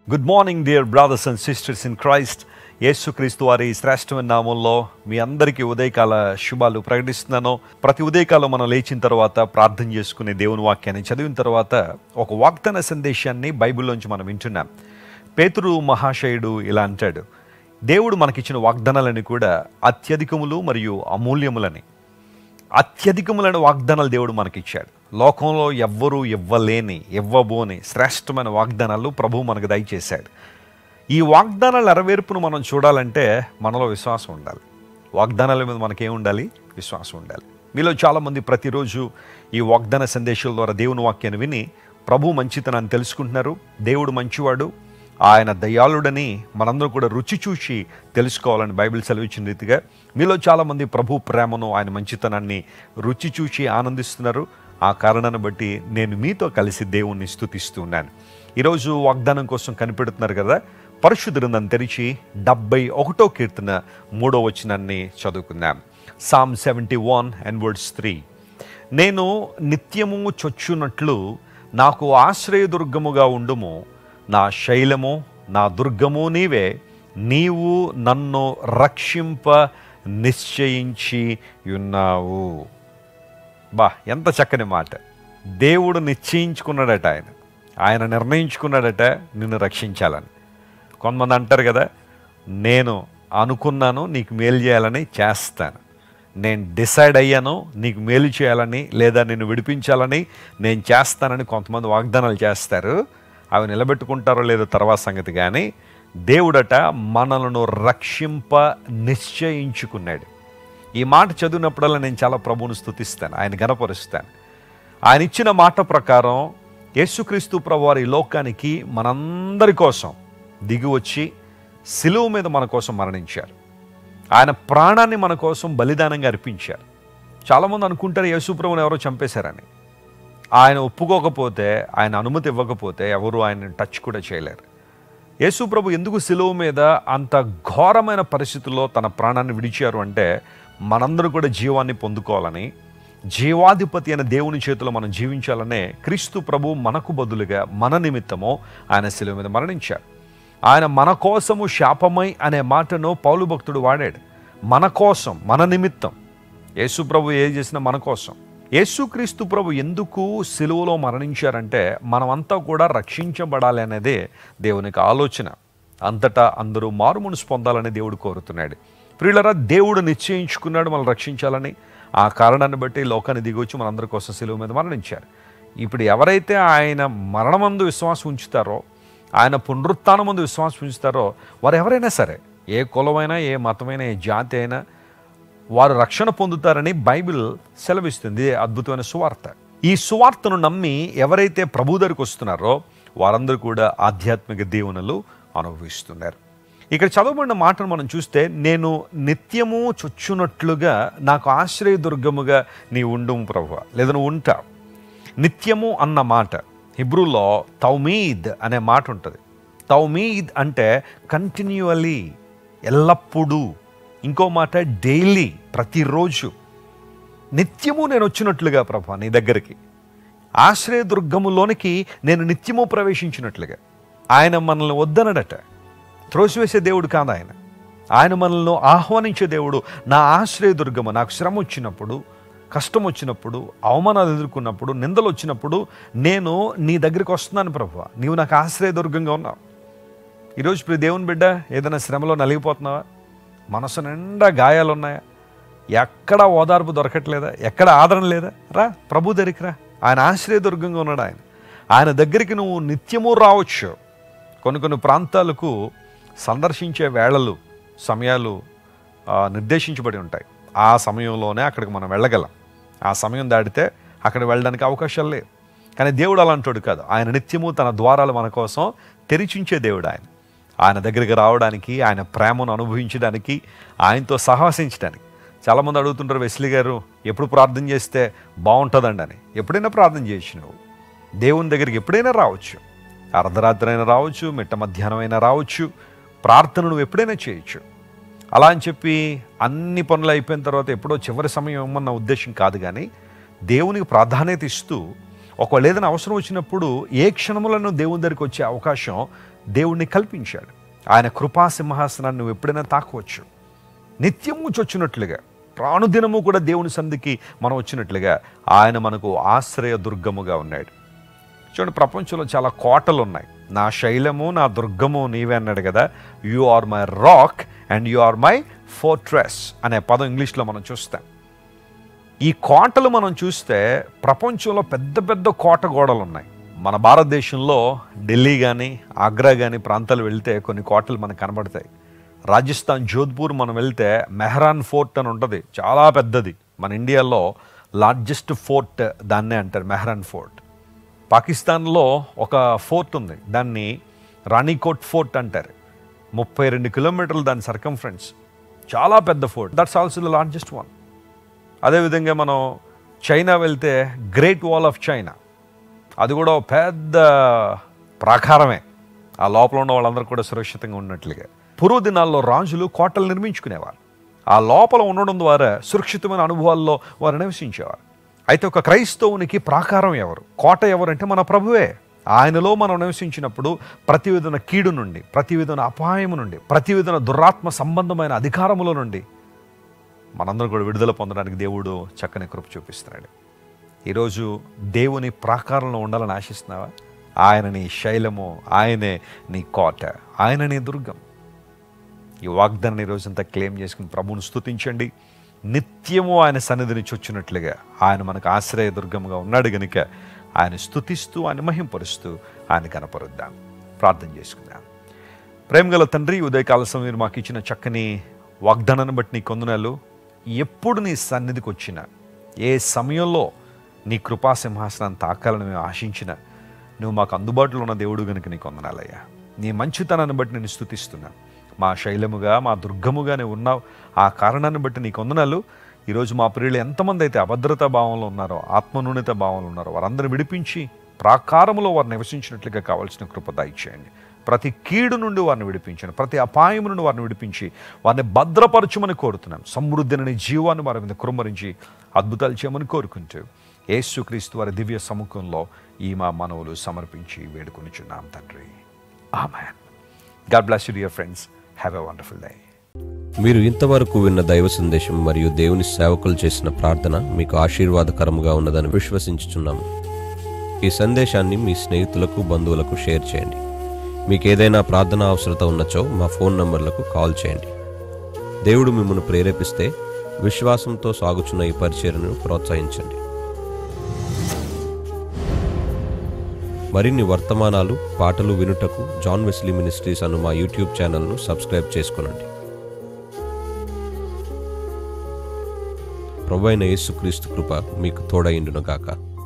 good morning dear brothers and sisters in Christ యేసుక్రీస్తు వారి శ్రేష్టమైన నామంలో మీ అందరికీ ఉదయకాల శుభాలు ప్రకటిస్తున్నాను ప్రతి ఉదయకాలం మనం లేచిన తర్వాత ప్రార్థన చేసుకునే దేవుని వాక్యాన్ని చదివిన తర్వాత ఒక వాగ్దాన సందేశాన్ని బైబిల్లోంచి మనం వింటున్నాం పేతురు మహాశయుడు ఇలా అంటాడు దేవుడు మనకిచ్చిన వాగ్దానాలని కూడా అత్యధికములు మరియు అమూల్యములని అత్యధికములైన వాగ్దానాలు దేవుడు మనకిచ్చాడు లోకంలో ఎవ్వరూ ఇవ్వలేని ఇవ్వబోని శ్రేష్టమైన వాగ్దానాలు ప్రభు మనకు దయచేశాడు ఈ వాగ్దానాల నెరవేర్పును మనం చూడాలంటే మనలో విశ్వాసం ఉండాలి వాగ్దానాల మీద మనకేం ఉండాలి విశ్వాసం ఉండాలి మీలో చాలామంది ప్రతిరోజు ఈ వాగ్దాన సందేశాల ద్వారా దేవుని వాక్యాన్ని విని ప్రభు మంచితనాన్ని తెలుసుకుంటున్నారు దేవుడు మంచివాడు ఆయన దయాళుడని మనందరం కూడా రుచి చూసి తెలుసుకోవాలని బైబిల్ సెలవిచ్చిన రీతిగా మీలో చాలామంది ప్రభు ప్రేమను ఆయన మంచితనాన్ని రుచి చూసి ఆనందిస్తున్నారు ఆ కారణాన్ని బట్టి నేను మీతో కలిసి దేవుణ్ణి స్తుతిస్తున్నాను ఈరోజు వాగ్దానం కోసం కనిపెడుతున్నారు కదా పరిశుద్ధ గ్రంథం తెరిచి డెబ్బై ఒకటో కీర్తన మూడో వచనాన్ని చదువుకుందాం psalm seventy one and words three నేను నిత్యము చొచ్చునట్లు నాకు ఆశ్రయదుర్గముగా ఉండుము నా శైలము నా దుర్గము నీవే నీవు నన్ను రక్షింప నిశ్చయించి ఉన్నావు బా ఎంత చక్కని మాట దేవుడు నిశ్చయించుకున్నాడట ఆయన ఆయన నిర్ణయించుకున్నాడట నిన్ను రక్షించాలని కొంతమంది అంటారు కదా నేను అనుకున్నాను నీకు మేలు చేయాలని చేస్తాను నేను డిసైడ్ అయ్యాను నీకు మేలు చేయాలని లేదా నిన్ను విడిపించాలని నేను చేస్తానని కొంతమంది వాగ్దానాలు చేస్తారు అవి నిలబెట్టుకుంటారో లేదో తర్వాత సంగతి కానీ దేవుడట మనలను రక్షింప నిశ్చయించుకున్నాడు ఈ మాట చదివినప్పుడల్లా నేను చాలా ప్రభువును స్తుతిస్తాను ఆయన గనపరుస్తాను ఆయన ఇచ్చిన మాట ప్రకారం యేసుక్రీస్తు ప్రభు వారి ఈ లోకానికి మనందరి కోసం దిగి వచ్చి సిలువ మీద మన కోసం మరణించారు ఆయన ప్రాణాన్ని మన కోసం బలిదానంగా అర్పించారు చాలామంది అనుకుంటారు యేసుప్రభుని ఎవరో చంపేశారని ఆయన ఒప్పుకోకపోతే ఆయన అనుమతి ఇవ్వకపోతే ఎవరు ఆయన టచ్ కూడా చేయలేరు యేసుప్రభు ఎందుకు సిలువ మీద అంత ఘోరమైన పరిస్థితుల్లో తన ప్రాణాన్ని విడిచారు అంటే మనందరూ కూడా జీవాన్ని పొందుకోవాలని జీవాధిపతి అయిన దేవుని చేతిలో మనం జీవించాలనే క్రీస్తు ప్రభు మనకు బదులుగా మన నిమిత్తము ఆయన శిలువ మీద మరణించారు ఆయన మన కోసము శాపమై అనే మాటను పౌలు భక్తుడు వాడాడు మన కోసం మన నిమిత్తం యేసు ప్రభు ఏం చేసినా మన కోసం యేసుక్రీస్తు ప్రభు ఎందుకు సిలువలో మరణించారంటే మనమంతా కూడా రక్షించబడాలి అనేదే దేవునికి ఆలోచన అంతటా అందరూ మారుమనసు పొందాలని దేవుడు కోరుతున్నాడు ప్రియులరా దేవుడు నిశ్చయించుకున్నాడు మనం రక్షించాలని ఆ కారణాన్ని బట్టి లోకాన్ని దిగొచ్చి మనందరి కోసం సిలువ మీద మరణించారు ఇప్పుడు ఎవరైతే ఆయన మరణమందు విశ్వాసం ఉంచుతారో ఆయన పునరుత్నమందు విశ్వాసం ఉంచుతారో వారు ఎవరైనా సరే ఏ కులమైనా ఏ మతమైనా ఏ జాతి అయినా వారు రక్షణ పొందుతారని బైబిల్ సెలవిస్తుంది ఇదే అద్భుతమైన సువార్త ఈ సువార్తను నమ్మి ఎవరైతే ప్రభు దగ్గరికి వస్తున్నారో వారందరూ కూడా ఆధ్యాత్మిక దీవెనలు అనుభవిస్తున్నారు ఇక్కడ చదవబడిన మాటను మనం చూస్తే నేను నిత్యము చొచ్చునట్లుగా నాకు ఆశ్రయదుర్గముగా నీ ఉండుము ప్రభు లేదా నువ్వు ఉంటావు నిత్యము అన్న మాట హిబ్రూలో తౌమీద్ అనే మాట ఉంటుంది తౌమీద్ అంటే కంటిన్యూవలీ ఎల్లప్పుడూ ఇంకో మాట డైలీ ప్రతిరోజు నిత్యము నేను వచ్చినట్లుగా ప్రభా నీ దగ్గరికి ఆశ్రయదుర్గములోనికి నేను నిత్యము ప్రవేశించినట్లుగా ఆయన మనల్ని వద్దనడట త్రోసివేసే దేవుడు కాదు ఆయన ఆయన మనల్ని ఆహ్వానించే దేవుడు నా ఆశ్రయదుర్గము నాకు శ్రమ వచ్చినప్పుడు కష్టం వచ్చినప్పుడు అవమానాలు ఎదుర్కొన్నప్పుడు నిందలు వచ్చినప్పుడు నేను నీ దగ్గరికి వస్తున్నాను ప్రభు నీవు నాకు ఆశ్రయదుర్గంగా ఉన్నావు ఈరోజు ఇప్పుడు దేవుని బిడ్డ ఏదైనా శ్రమలో నలిగిపోతున్నావా మనసు నిండా గాయాలు ఉన్నాయా ఎక్కడ ఓదార్పు దొరకట్లేదా ఎక్కడ ఆదరణ లేదా రా ప్రభు దగ్గరికి రా ఆయన ఆశ్రయదుర్గంగా ఉన్నాడు ఆయన ఆయన దగ్గరికి నువ్వు నిత్యము రావచ్చు కొన్ని కొన్ని ప్రాంతాలకు సందర్శించే వేళలు సమయాలు ఆ, నిర్దేశించబడి ఉంటాయి ఆ సమయంలోనే అక్కడికి మనం వెళ్ళగలం ఆ సమయం దాటితే అక్కడ వెళ్ళడానికి అవకాశాలు లేవు కానీ దేవుడు అలాంటోడు కాదు ఆయన నిత్యము తన ద్వారాలు మన కోసం తెరిచించే దేవుడు ఆయన ఆయన దగ్గరికి రావడానికి ఆయన ప్రేమను అనుభవించడానికి ఆయనతో సహవసించడానికి చాలామంది అడుగుతుంటారు వెస్లీ గారు ఎప్పుడు ప్రార్థన చేస్తే బాగుంటుందండి అని ఎప్పుడైనా ప్రార్థన చేయొచ్చు నువ్వు దేవుని దగ్గరికి ఎప్పుడైనా రావచ్చు అర్ధరాత్రి అయినా రావచ్చు మిట్ట మధ్యాహ్నం అయినా రావచ్చు ప్రార్థన నువ్వు ఎప్పుడైనా చేయొచ్చు అలా అని చెప్పి అన్ని పనులు అయిపోయిన తర్వాత ఎప్పుడో చివరి సమయం ఇవ్వమన్న ఉద్దేశం కాదు కానీ దేవునికి ప్రాధాన్యత ఇస్తూ ఒకవేళ ఏదైనా అవసరం వచ్చినప్పుడు ఏ క్షణములను దేవుని దగ్గరికి వచ్చే అవకాశం దేవుణ్ణి కల్పించాడు ఆయన కృపా సింహాసనాన్ని నువ్వు ఎప్పుడైనా తాకవచ్చు నిత్యము చొచ్చినట్లుగా ప్రాణుదినము కూడా దేవుని సంధికి మనం వచ్చినట్లుగా ఆయన మనకు ఆశ్రయ దుర్గముగా ఉన్నాడు చూడండి ప్రపంచంలో చాలా కోటలు ఉన్నాయి నా శైలము నా దుర్గము నీవే అన్నాడు కదా you are my rock and you are my fortress అనే పదం ఇంగ్లీష్లో మనం చూస్తాం ఈ కోటలు మనం చూస్తే ప్రపంచంలో పెద్ద పెద్ద కోట గోడలు ఉన్నాయి మన భారతదేశంలో ఢిల్లీ కానీ ఆగ్రా కానీ ప్రాంతాలు వెళ్తే కొన్ని కోటలు మనకు కనబడతాయి రాజస్థాన్ జోధ్పూర్ మనం వెళ్తే మెహరాన్ ఫోర్ట్ అని ఉంటుంది చాలా పెద్దది మన ఇండియాలో లార్జెస్ట్ ఫోర్ట్ దాన్నే అంటారు మెహరాన్ ఫోర్ట్ పాకిస్తాన్లో ఒక ఫోర్ట్ ఉంది దాన్ని రాణికోట్ ఫోర్ట్ అంటారు ముప్పై రెండు కిలోమీటర్లు దాని సర్కంఫరెన్స్ చాలా పెద్ద fort that's also the largest one అదేవిధంగా మనం చైనా వెళ్తే గ్రేట్ వాల్ ఆఫ్ చైనా అది కూడా ఒక పెద్ద ప్రాకారమే ఆ లోపల ఉన్న వాళ్ళందరూ కూడా సురక్షితంగా ఉన్నట్లుగా పూర్వ దినాల్లో రాజులు కోటలు నిర్మించుకునేవారు ఆ లోపల ఉండడం ద్వారా సురక్షితమైన అనుభవాల్లో వారు నివసించేవారు అయితే ఒక క్రైస్తవునికి ప్రాకారం ఎవరు కోట ఎవరంటే మన ప్రభువే ఆయనలో మనం నివసించినప్పుడు ప్రతి విధమైన కీడు నుండి ప్రతి విధమైన అపాయము నుండి ప్రతి విధమైన దురాత్మ సంబంధమైన అధికారముల నుండి మనందరం కూడా విడుదల పొందడానికి దేవుడు చక్కని కృప చూపిస్తున్నాడు ఈరోజు దేవుని ప్రాకారంలో ఉండాలని ఆశిస్తున్నావా ఆయన నీ శైలము ఆయనే నీ కోట ఆయన నీ దుర్గం ఈ వాగ్దానాన్ని ఈ రోజంతా క్లెయిమ్ చేసుకుని ప్రభువును స్తుతించండి నిత్యము ఆయన సన్నిధిని చొచ్చినట్లుగా ఆయన మనకు ఆశ్రయ దుర్గముగా ఉన్నాడు గనుక ఆయన స్తుతిస్తూ ఆయన మహింపరుస్తూ ఆయన కనపరుద్దాం ప్రార్థన చేసుకుందాం ప్రేమగల తండ్రి ఉదయకాల సమయం మాకు ఇచ్చిన చక్కని వాగ్దానాన్ని బట్టి నీ కొందనాలు ఎప్పుడు నీ సన్నిధికి వచ్చినా ఏ సమయంలో నీ కృపా సింహాసనాన్ని తాకాలని మేము ఆశించిన నువ్వు మాకు అందుబాటులో ఉన్న దేవుడు గనుక నీ కొందనాలయ్యా నీ మంచితనాన్ని బట్టి నేను స్తుతిస్తున్నా మా శైలముగా మా దుర్గముగా నువ్వు ఉన్నావు ఆ కారణాన్ని బట్టి నీ కొందనాలు ఈరోజు మా ప్రియులు ఎంతమంది అయితే అభద్రతా భావంలో ఉన్నారో ఆత్మనూన్యత భావంలో ఉన్నారో వారందరూ విడిపించి ప్రాకారములో వారు నివసించినట్లుగా కావాల్సిన కృప దయచేయండి ప్రతి కీడు నుండి వారిని విడిపించండి ప్రతి అపాయం నుండి వారిని విడిపించి వారిని భద్రపరచమని కోరుతున్నాం సమృద్ధిని జీవాన్ని వారి మీద కురుమరించి అద్భుతాలు చేయమని కోరుకుంటూ యేసుక్రీస్తు వారి దివ్య సముఖంలో ఈ మా మనవులు సమర్పించి వేడుకొనిచున్నాం తండ్రి amen God bless you dear friends have a wonderful day మీరు ఇంతవరకు విన్న దైవ సందేశం మరియు దేవుని సేవకులు చేసిన ప్రార్థన మీకు ఆశీర్వాదకరముగా ఉన్నదని విశ్వసించుచున్నాము ఈ సందేశాన్ని మీ స్నేహితులకు బంధువులకు షేర్ చేయండి మీకు ఏదైనా ప్రార్థన అవసరత ఉన్నచో మా ఫోన్ నంబర్లకు కాల్ చేయండి దేవుడు మిమ్మల్ని ప్రేరేపిస్తే విశ్వాసంతో సాగుచున్న ఈ పరిచర్ను ప్రోత్సహించండి మరిన్ని వర్తమానాలు పాటలు వినుటకు జాన్ వెస్లీ మినిస్ట్రీస్ అను మా యూట్యూబ్ ఛానల్ను సబ్స్క్రైబ్ చేసుకునండి ప్రభు అయిన యేసుక్రీస్తు కృప మీకు తోడైండును గాక